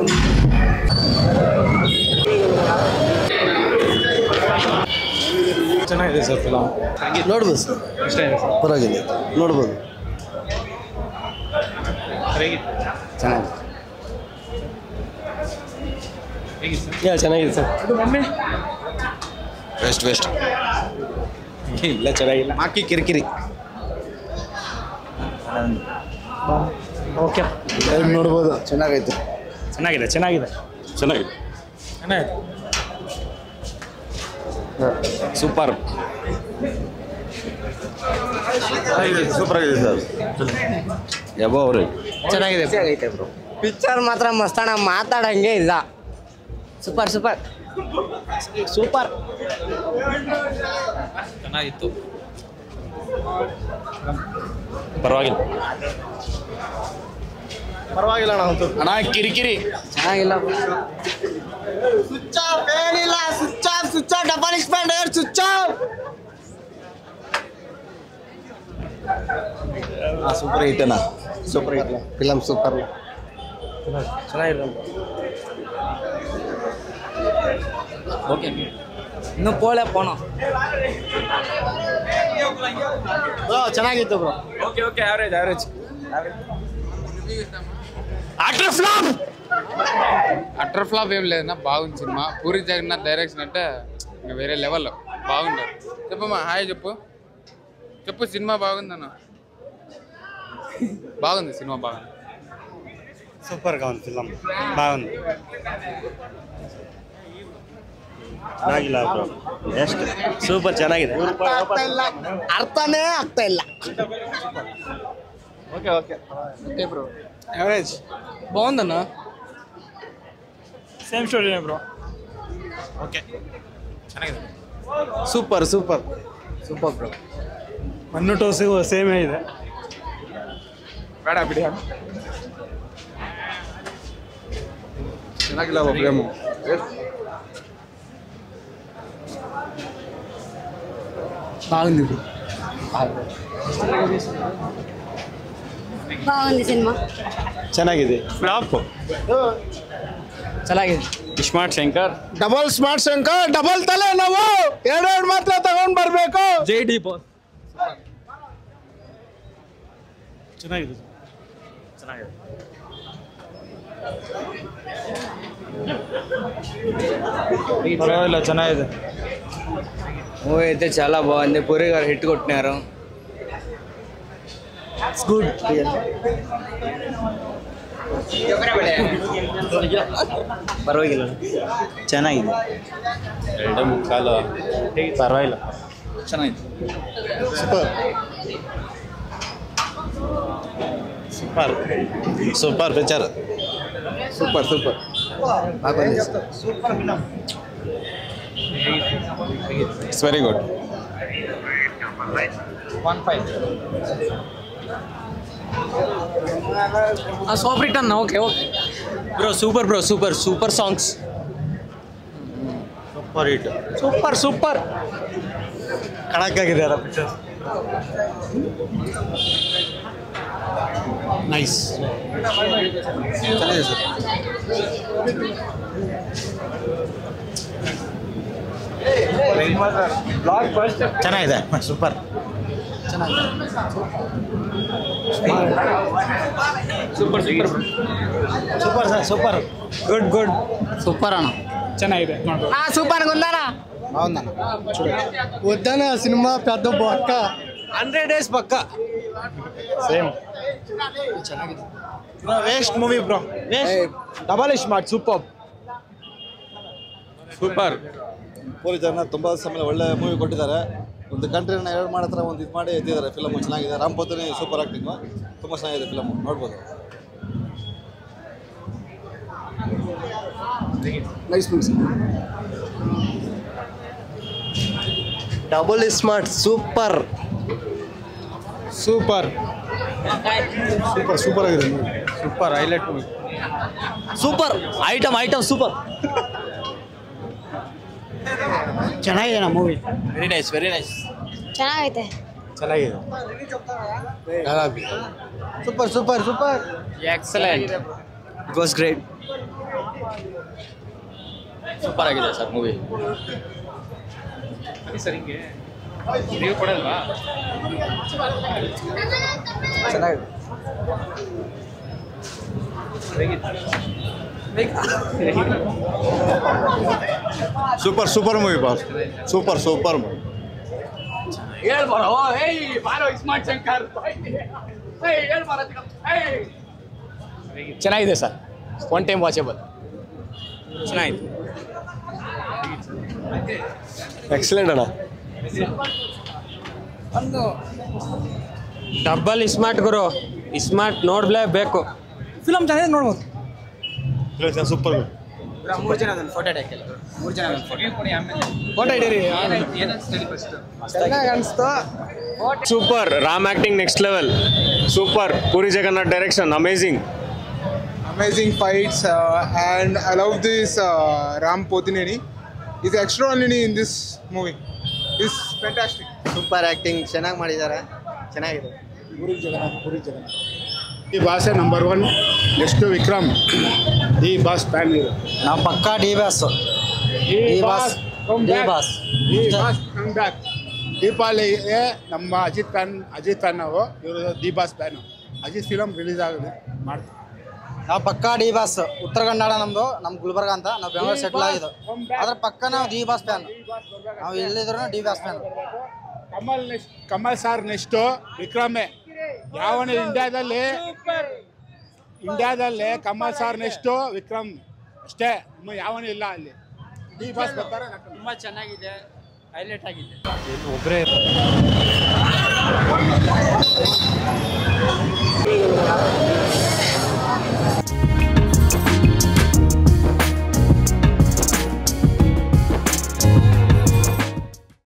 ಚೆನ್ನಾಗಿದೆ sir film ನೋಡ್ಬೋದು sir ಇಷ್ಟ ಇದೆ ಸರ್ ಪರವಾಗಿಲ್ಲ ನೋಡ್ಬೋದು ಚೆನ್ನಾಗಿದೆ ಯಾ ಚೆನ್ನಾಗಿದೆ ಸರ್ ವೆಸ್ಟ್ ವೆಸ್ಟ್ ಇಲ್ಲ ಚೆನ್ನಾಗಿಲ್ಲ ಹಾಕಿ ಕಿರಿಕಿರಿ ಓಕೆ ನೋಡ್ಬೋದು ಚೆನ್ನಾಗೈತೆ ಚೆನ್ನಾಗಿದೆ ಚೆನ್ನಾಗಿದೆ ಚೆನ್ನಾಗಿದೆ ಚೆನ್ನಾಗಿದೆ ಸೂಪರ್ ಸೂಪರ್ ಆಗಿದೆ ಸರ್ ಯಬೋ ಅವ್ರಿ ಚೆನ್ನಾಗಿದೆ ಪಿಕ್ಚರ್ ಮಾತ್ರ ಮಸ್ತಣ ಮಾತಾಡಂಗೆ ಇಲ್ಲ ಸೂಪರ್ ಸೂಪರ್ ಸೂಪರ್ ಚೆನ್ನಾಗಿತ್ತು ಪರವಾಗಿಲ್ಲ ಪರವಾಗಿಲ್ಲ ಅಣ್ಣ ಅಂತೂ ಅಣ್ಣ ಕಿರಿಕಿರಿ ಚೆನ್ನಾಗಿಲ್ಲ ಸ್ವಿಚ್ ಆಫ್ ಏನಿಲ್ಲ switch off switch off double expand air switch off super ಹಿಟ್ಟನ ಸೂಪರ್ ಫಿಲಮ್ ಸೂಪರ್ ಚೆನ್ನಾಗಿದೆ ಓಕೆ ಇನ್ನು ಪೋಳೆ ಪೋಣ ಬ್ರೋ ಚೆನ್ನಾಗಿತ್ತು bro okay okay average average utter flop ఏం లేదన్నా బాగుంది సినిమా పూరి జగన్నాథ్ డైరెక్షన్ అంటే ఇంకా వేరే లెవెల్ బాగుంది చెప్పమ్మా హాయ్ చెప్పు చెప్పు సినిమా బాగుందన్న బాగుంది సినిమా బాగుంది సూపర్గా ఉంది ఫిలం బాగుంది ಚೆನ್ನಾಗಿಲ್ಲ ಬ್ರೋ ಎಷ್ಟು ಸೂಪರ್ ಚೆನ್ನಾಗಿದೆ ಆಗ್ತಾ ಇಲ್ಲ ಅರ್ಥನೇ ಆಗ್ತಾ ಇಲ್ಲ okay okay okay bro average బాగుందన్న ಸೇಮ್ ಸ್ಟೋರಿನೇ ಬ್ರೋ ಓಕೆ ಚೆನ್ನಾಗಿದೆ super super super bro one two ಸಿಗು ಸೇಮೇ ಇದೆ ಬೇಡ ಬಿಡಿ ಚೆನ್ನಾಗಿಲ್ಲ ಪ್ರೇಮು బాగుంది బ్రో బాగుంది సినిమా ಚೆನ್ನಾಗಿದೆ ಫ್ಲಾಪ್ ಚೆನ್ನಾಗಿದೆ smart Shankar double smart Shankar double ತಲೆ ನಾವು ಎರಡೆರಡು ಮಾತ್ರ ತಗೊಂಡ್ ಬರ್ಬೇಕು ಜೈ ಡಿ ಬಾಸ್ ಚೆನ್ನಾಗಿದೆ ಚೆನ್ನಾಗಿದೆ ಪರವಾಗಿಲ್ಲ ಚೆನ್ನಾಗಿದೆ మూవీ అయితే చాలా బాగుంది పూరి గారు హిట్ కొట్టినారు ಗುಡ್ పర్వాలేదు ಚೆನ್ನಾಗಿದೆ ಎರಡೇ ಮುಕ್ಕಾಲು ಪರವಾಗಿಲ್ಲ ಚೆನ್ನಾಗಿದೆ super super super picture super super it's very good one five super hit అన్న okay okay bro super bro super super songs super hit super super ಕಣಕ್ಕಾಗಿದೆ ಅಲ್ಲ ಪಿಕ್ಚರ್ ನೈಸ್ ಚೆನ್ನಾಗಿದೆ ಸರ್ ಚೆನ್ನಾಗಿದೆ super super super super sir super good good super అన్న ಚೆನ್ನಾಗಿದೆ ನೋಡ್ಬೋದು super ఉందానా వద్దన సినిమా పెద్ద బొక్క హండ్రెడ్ డేస్ పక్క same bro waste movie bro waste double smart super super Puri Jagannath ತುಂಬ ಸಮಯ ಒಳ್ಳೆ ಮೂವಿ ಕೊಟ್ಟಿದ್ದಾರೆ ಒಂದು ಕಂಟ್ರಿನ ಎರಡು ಮಾಡೋ ಥರ ಒಂದು ಇದು ಮಾಡಿ ಎದ್ದಿದ್ದಾರೆ ಫಿಲಮು ಚೆನ್ನಾಗಿದೆ ರಾಮ್ ಪೋತನಿ ಸೂಪರ್ ಆ್ಯಕ್ಟಿಂಗು ತುಂಬ ಚೆನ್ನಾಗಿದೆ ಫಿಲಮು ನೋಡ್ಬೋದು nice movie double smart super super super super ಆಗಿದೆ super highlight movie super item item super ಚೆನ್ನಾಗಿದೆ ನಾ movie very nice very nice ಚೆನ್ನಾಗೈತೆ ಚೆನ್ನಾಗಿದೆ super super super excellent it was great super ಆಗಿದೆ sir movie sir ಹಿಂಗೆ ನೀವು ಕೊಡಲ್ವಾ ಚೆನ್ನಾಗಿದೆ super super movie boss super super movie ಚೆನ್ನಾಗಿದೆ ಸರ್ ಒನ್ ಟೈಮ್ ವಾಚಬಲ್ ಚೆನ್ನಾಗಿದೆ ಎಕ್ಸಲೆಂಟ್ ಅಣ್ಣ ಡಬ್ಬಲ್ ಸ್ಮಾರ್ಟ್ ಗುರು ಸ್ಮಾರ್ಟ್ ನೋಡ್ಲೇಬೇಕು ಫಿಲಮ್ ಚೆನ್ನಾಗಿದೆ ನೋಡ್ಬೋದು ಸೂಪರ್ ಮೂರು ಜನ ಫೋಟೋ ಮೂರು ಜನ ಫೋಟೋ ಹಿಡೀರಿ ಚೆನ್ನಾಗಿ ಅನಿಸ್ತು super Ram acting next level super Puri Jagannath direction amazing amazing fights uh, and I love this uh, Ram Potineni. He's extraordinary in this movie. He's fantastic. Super acting ಚೆನ್ನಾಗಿ ಮಾಡಿದ್ದಾರೆ ಚೆನ್ನಾಗಿದೆ ಈ ಭಾಷೆ ನಂಬರ್ ಒನ್ ನೆಕ್ಸ್ಟ್ ವಿಕ್ರಮ್ ಈ ಬಾಸ್ ಫ್ಯಾನ್ ಇದು ನಾವು ಪಕ್ಕಾ D boss ಈ D boss boss D boss ಈ ಬಾಸ್ ಕಮ್ ಬ್ಯಾಕ್ ದೀಪಾವಳಿಗೆ ನಮ್ಮ ಅಜಿತ್ ಫ್ಯಾನ್ ಅಜಿತ್ ಫ್ಯಾನ್ ನಾವು ಇವರು D boss fan Ajith film release ಆಗಿದೆ ಮಾಡ್ತೀವಿ ನಾವು ಪಕ್ಕಾ ಡಿ ಬಾಸ್ ಉತ್ತರ ಕನ್ನಡ ನಮ್ದು ನಮ್ಮ ಗುಲ್ಬರ್ಗ ಅಂತ ನಾವು ಬೆಂಗಳೂರು ಸೆಟ್ಲ್ ಆಗಿದ್ದು ಅದ್ರ ಪಕ್ಕ ನಾವು ಡಿ ಬಾಸ್ ಫ್ಯಾನ್ ನಾವು ಎಲ್ಲಿದ್ರು D boss fan Kamal next Kamal sir next ವಿಕ್ರಮೇ ಯಾವನ ಇಂಡಿಯಾದಲ್ಲಿ ಇಂಡಿಯಾದಲ್ಲಿ ಕಮಲ್ ಸಾರ್ ನೆಕ್ಸ್ಟು ವಿಕ್ರಮ್ ಅಷ್ಟೇ ಇನ್ನು ಯಾವನೂ ಇಲ್ಲ ಅಲ್ಲಿ ಡಿ ಬಾಸ್ ಬರ್ತಾರೆ ತುಂಬಾ ಚೆನ್ನಾಗಿದೆ ಹೈಲೈಟ್ ಆಗಿದೆ